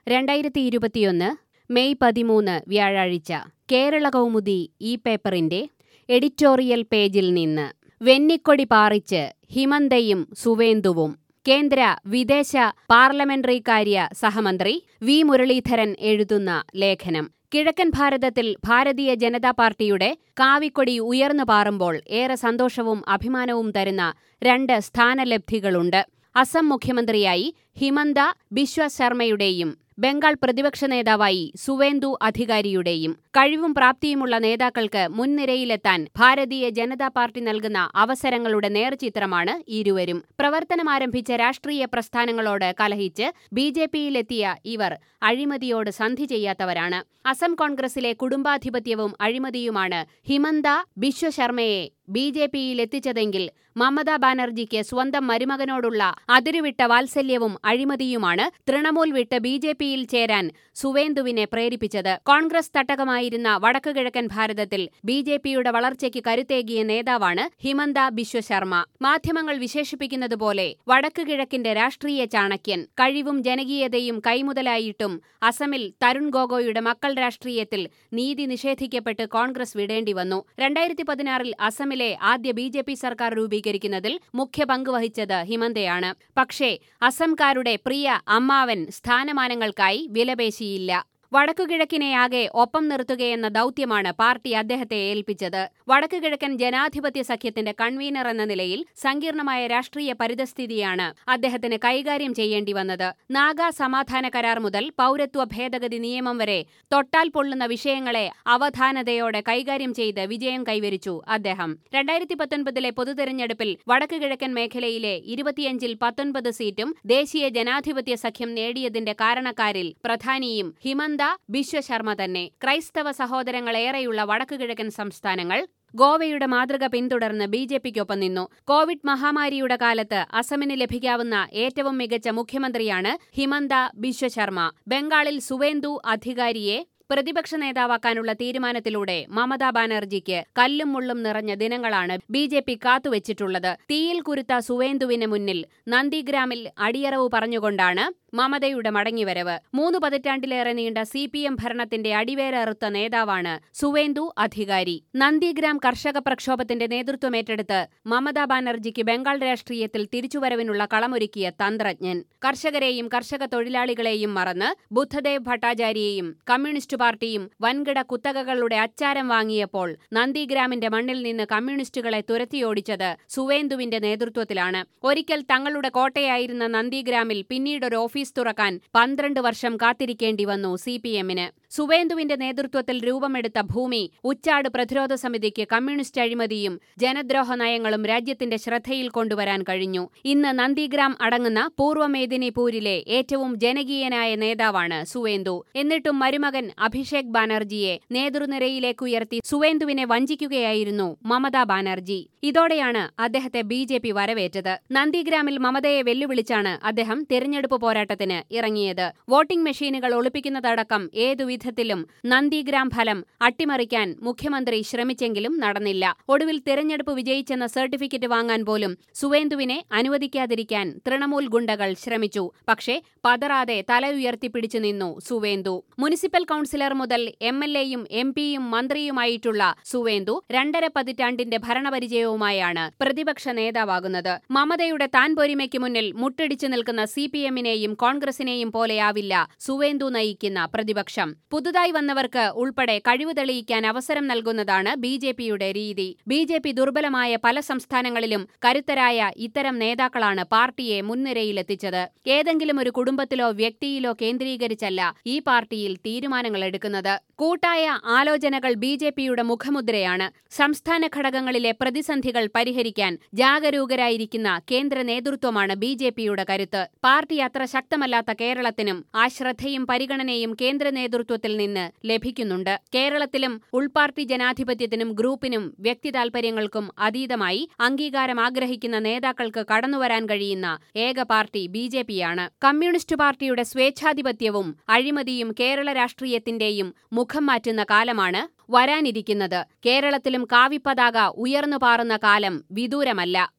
രണ്ടായിരത്തി ഇരുപത്തിയൊന്ന് മെയ് പതിമൂന്ന് വ്യാഴാഴ്ച കേരള കൗമുദി ഈ പേപ്പറിന്റെ എഡിറ്റോറിയൽ പേജിൽ നിന്ന് വെന്നിക്കൊടി പാറിച്ച് ഹിമന്തയും സുവേന്ദുവും കേന്ദ്ര വിദേശ പാർലമെന്ററി കാര്യ സഹമന്ത്രി വി മുരളീധരൻ എഴുതുന്ന ലേഖനം കിഴക്കൻ ഭാരതത്തിൽ ഭാരതീയ ജനതാ പാർട്ടിയുടെ കാവിക്കൊടി ഉയർന്നു പാറുമ്പോൾ ഏറെ സന്തോഷവും അഭിമാനവും തരുന്ന രണ്ട് സ്ഥാനലബ്ധികളുണ്ട് അസം മുഖ്യമന്ത്രിയായി ഹിമന്ത ബിശ്വ ശർമ്മയുടെയും ബംഗാൾ പ്രതിപക്ഷ നേതാവായി സുവേന്ദു അധികാരിയുടെയും കഴിവും പ്രാപ്തിയുമുള്ള നേതാക്കൾക്ക് മുൻനിരയിലെത്താൻ ഭാരതീയ ജനതാ പാർട്ടി നൽകുന്ന അവസരങ്ങളുടെ നേർചിത്രമാണ് ഇരുവരും പ്രവർത്തനമാരംഭിച്ച രാഷ്ട്രീയ പ്രസ്ഥാനങ്ങളോട് കലഹിച്ച് ബി ജെ പിയിലെത്തിയ ഇവർ അഴിമതിയോട് സന്ധി ചെയ്യാത്തവരാണ് അസം കോൺഗ്രസിലെ കുടുംബാധിപത്യവും അഴിമതിയുമാണ് ഹിമന്ത ബിശ്വ ശർമ്മയെ ബി ജെ പിയിലെത്തിച്ചതെങ്കിൽ മമതാ ബാനർജിക്ക് സ്വന്തം മരുമകനോടുള്ള അതിരുവിട്ട വാത്സല്യവും അഴിമതിയുമാണ് തൃണമൂൽ വിട്ട് ബി ജെ പിയിൽ ചേരാൻ സുവേന്ദുവിനെ പ്രേരിപ്പിച്ചത് കോൺഗ്രസ് തട്ടകമായിരുന്ന വടക്കുകിഴക്കൻ ഭാരതത്തിൽ ബി ജെ പിയുടെ വളർച്ചയ്ക്ക് കരുത്തേകിയ നേതാവാണ് ഹിമന്ത ബിശ്വ ശർമ്മ മാധ്യമങ്ങൾ വിശേഷിപ്പിക്കുന്നതുപോലെ വടക്കുകിഴക്കിന്റെ രാഷ്ട്രീയ ചാണക്യൻ കഴിവും ജനകീയതയും കൈമുതലായിട്ടും അസമിൽ തരുൺ ഗൊഗോയുടെ മക്കൾ രാഷ്ട്രീയത്തിൽ നീതി നിഷേധിക്കപ്പെട്ട് കോൺഗ്രസ് വിടേണ്ടി വന്നു രണ്ടായിരത്തി പതിനാറിൽ അസമിലെ ആദ്യ ബി ജെ പി സർക്കാർ രൂപീകരിക്കുന്നതിൽ മുഖ്യ പങ്ക് വഹിച്ചത് ഹിമന്തയാണ് പക്ഷേ അസംകാരുടെ പ്രിയ അമ്മാവൻ സ്ഥാനമാനങ്ങൾക്കായി വിലപേശിയില്ല വടക്കുകിഴക്കിനെയാകെ ഒപ്പം നിർത്തുകയെന്ന ദൌത്യമാണ് പാർട്ടി അദ്ദേഹത്തെ ഏൽപ്പിച്ചത് വടക്കുകിഴക്കൻ ജനാധിപത്യ സഖ്യത്തിന്റെ കൺവീനർ എന്ന നിലയിൽ സങ്കീർണമായ രാഷ്ട്രീയ പരിതസ്ഥിതിയാണ് അദ്ദേഹത്തിന് കൈകാര്യം ചെയ്യേണ്ടി വന്നത് നാഗാ സമാധാന കരാർ മുതൽ പൌരത്വ ഭേദഗതി നിയമം വരെ തൊട്ടാൽ പൊള്ളുന്ന വിഷയങ്ങളെ അവധാനതയോടെ കൈകാര്യം ചെയ്ത് വിജയം കൈവരിച്ചു അദ്ദേഹം രണ്ടായിരത്തി പത്തൊൻപതിലെ പൊതുതെരഞ്ഞെടുപ്പിൽ വടക്കുകിഴക്കൻ മേഖലയിലെ ഇരുപത്തിയഞ്ചിൽ പത്തൊൻപത് സീറ്റും ദേശീയ ജനാധിപത്യ സഖ്യം നേടിയതിന്റെ കാരണക്കാരിൽ പ്രധാനിയും ഹിമന്ത ബിശ്വ ശർമ്മ തന്നെ ക്രൈസ്തവ സഹോദരങ്ങളേറെയുള്ള വടക്കുകിഴക്കൻ സംസ്ഥാനങ്ങൾ ഗോവയുടെ മാതൃക പിന്തുടർന്ന് ബി ജെ പിക്കൊപ്പം നിന്നു കോവിഡ് മഹാമാരിയുടെ കാലത്ത് അസമിന് ലഭിക്കാവുന്ന ഏറ്റവും മികച്ച മുഖ്യമന്ത്രിയാണ് ഹിമന്ത ബിശ്വ ശർമ്മ ബംഗാളിൽ സുവേന്ദു അധികാരിയെ പ്രതിപക്ഷ നേതാവാക്കാനുള്ള തീരുമാനത്തിലൂടെ മമതാ ബാനർജിക്ക് കല്ലും മുള്ളും നിറഞ്ഞ ദിനങ്ങളാണ് ബി ജെ പി കാത്തുവച്ചിട്ടുള്ളത് തീയിൽ കുരുത്ത സുവേന്ദുവിന് മുന്നിൽ നന്ദിഗ്രാമിൽ അടിയറവ് പറഞ്ഞുകൊണ്ടാണ് മമതയുടെ മടങ്ങിവരവ് മൂന്ന് പതിറ്റാണ്ടിലേറെ നീണ്ട സി പി എം ഭരണത്തിന്റെ അടിവേരറുത്ത നേതാവാണ് സുവേന്ദു അധികാരി നന്ദിഗ്രാം കർഷക പ്രക്ഷോഭത്തിന്റെ നേതൃത്വമേറ്റെടുത്ത് മമതാ ബാനർജിക്ക് ബംഗാൾ രാഷ്ട്രീയത്തിൽ തിരിച്ചുവരവിനുള്ള കളമൊരുക്കിയ തന്ത്രജ്ഞൻ കർഷകരെയും കർഷക തൊഴിലാളികളെയും മറന്ന് ബുദ്ധദേവ് ഭട്ടാചാര്യയെയും കമ്മ്യൂണിസ്റ്റ് പാർട്ടിയും വൻകിട കുത്തകകളുടെ അച്ചാരം വാങ്ങിയപ്പോൾ നന്ദിഗ്രാമിന്റെ മണ്ണിൽ നിന്ന് കമ്മ്യൂണിസ്റ്റുകളെ തുരത്തിയോടിച്ചത് സുവേന്ദുവിന്റെ നേതൃത്വത്തിലാണ് ഒരിക്കൽ തങ്ങളുടെ കോട്ടയായിരുന്ന നന്ദിഗ്രാമിൽ പിന്നീടൊരു ഓഫീസ് തുറക്കാൻ പന്ത്രണ്ട് വർഷം കാത്തിരിക്കേണ്ടി വന്നു സി പി എമ്മിന് സുവേന്ദുവിന്റെ നേതൃത്വത്തിൽ രൂപമെടുത്ത ഭൂമി ഉച്ചാട് പ്രതിരോധ സമിതിക്ക് കമ്മ്യൂണിസ്റ്റ് അഴിമതിയും ജനദ്രോഹ നയങ്ങളും രാജ്യത്തിന്റെ ശ്രദ്ധയിൽ കൊണ്ടുവരാൻ കഴിഞ്ഞു ഇന്ന് നന്ദിഗ്രാം അടങ്ങുന്ന പൂർവ്വ മേദിനിപൂരിലെ ഏറ്റവും ജനകീയനായ നേതാവാണ് സുവേന്ദു എന്നിട്ടും മരുമകൻ അഭിഷേക് ബാനർജിയെ നേതൃനിരയിലേക്ക് ഉയർത്തി സുവേന്ദുവിനെ വഞ്ചിക്കുകയായിരുന്നു മമതാ ബാനർജി ഇതോടെയാണ് അദ്ദേഹത്തെ ബി ജെ പി വരവേറ്റത് നന്ദിഗ്രാമിൽ മമതയെ വെല്ലുവിളിച്ചാണ് അദ്ദേഹം തിരഞ്ഞെടുപ്പ് പോരാട്ടത്തിന് ഇറങ്ങിയത് വോട്ടിംഗ് മെഷീനുകൾ ഒളിപ്പിക്കുന്നതടക്കം ഏതു വിധത്തിലും നന്ദിഗ്രാം ഫലം അട്ടിമറിക്കാൻ മുഖ്യമന്ത്രി ശ്രമിച്ചെങ്കിലും നടന്നില്ല ഒടുവിൽ തിരഞ്ഞെടുപ്പ് വിജയിച്ചെന്ന സർട്ടിഫിക്കറ്റ് വാങ്ങാൻ പോലും സുവേന്ദുവിനെ അനുവദിക്കാതിരിക്കാൻ തൃണമൂൽ ഗുണ്ടകൾ ശ്രമിച്ചു പക്ഷേ പതറാതെ തല ഉയർത്തിപ്പിടിച്ചു നിന്നു സുവേന്ദു മുനിസിപ്പൽ കൌൺസിലർ മുതൽ എം എൽ എയും എം പിയും മന്ത്രിയുമായിട്ടുള്ള സുവേന്ദു രണ്ടര പതിറ്റാണ്ടിന്റെ ഭരണപരിചയവുമായാണ് പ്രതിപക്ഷ നേതാവാകുന്നത് മമതയുടെ താൻ പൊരിമയ്ക്ക് മുന്നിൽ മുട്ടിടിച്ചു നിൽക്കുന്ന സി പി എമ്മിനെയും കോൺഗ്രസിനെയും പോലെയാവില്ല സുവേന്ദു നയിക്കുന്ന പ്രതിപക്ഷം പുതുതായി വന്നവർക്ക് ഉൾപ്പെടെ കഴിവ് തെളിയിക്കാൻ അവസരം നൽകുന്നതാണ് ബി ജെ പിയുടെ രീതി ബി ജെ പി ദുർബലമായ പല സംസ്ഥാനങ്ങളിലും കരുത്തരായ ഇത്തരം നേതാക്കളാണ് പാർട്ടിയെ മുൻനിരയിലെത്തിച്ചത് ഏതെങ്കിലും ഒരു കുടുംബത്തിലോ വ്യക്തിയിലോ കേന്ദ്രീകരിച്ചല്ല ഈ പാർട്ടിയിൽ തീരുമാനങ്ങൾ എടുക്കുന്നത് കൂട്ടായ ആലോചനകൾ ബി ജെ പിയുടെ മുഖമുദ്രയാണ് സംസ്ഥാന ഘടകങ്ങളിലെ പ്രതിസന്ധികൾ പരിഹരിക്കാൻ ജാഗരൂകരായിരിക്കുന്ന കേന്ദ്ര നേതൃത്വമാണ് ബി ജെ പിയുടെ കരുത്ത് പാർട്ടി അത്ര ശക്തമല്ലാത്ത കേരളത്തിനും ആ ശ്രദ്ധയും പരിഗണനയും കേന്ദ്ര നേതൃത്വത്തിൽ നിന്ന് ലഭിക്കുന്നുണ്ട് കേരളത്തിലും ഉൾപാർട്ടി ജനാധിപത്യത്തിനും ഗ്രൂപ്പിനും വ്യക്തി താൽപര്യങ്ങൾക്കും അതീതമായി അംഗീകാരം ആഗ്രഹിക്കുന്ന നേതാക്കൾക്ക് കടന്നുവരാൻ കഴിയുന്ന ഏക പാർട്ടി ബി ജെ പിയാണ് കമ്മ്യൂണിസ്റ്റ് പാർട്ടിയുടെ സ്വേച്ഛാധിപത്യവും അഴിമതിയും കേരള രാഷ്ട്രീയത്തിന്റെയും മുഖം മാറ്റുന്ന കാലമാണ് വരാനിരിക്കുന്നത് കേരളത്തിലും കാവിപ്പതാക ഉയർന്നു പാറുന്ന കാലം വിദൂരമല്ല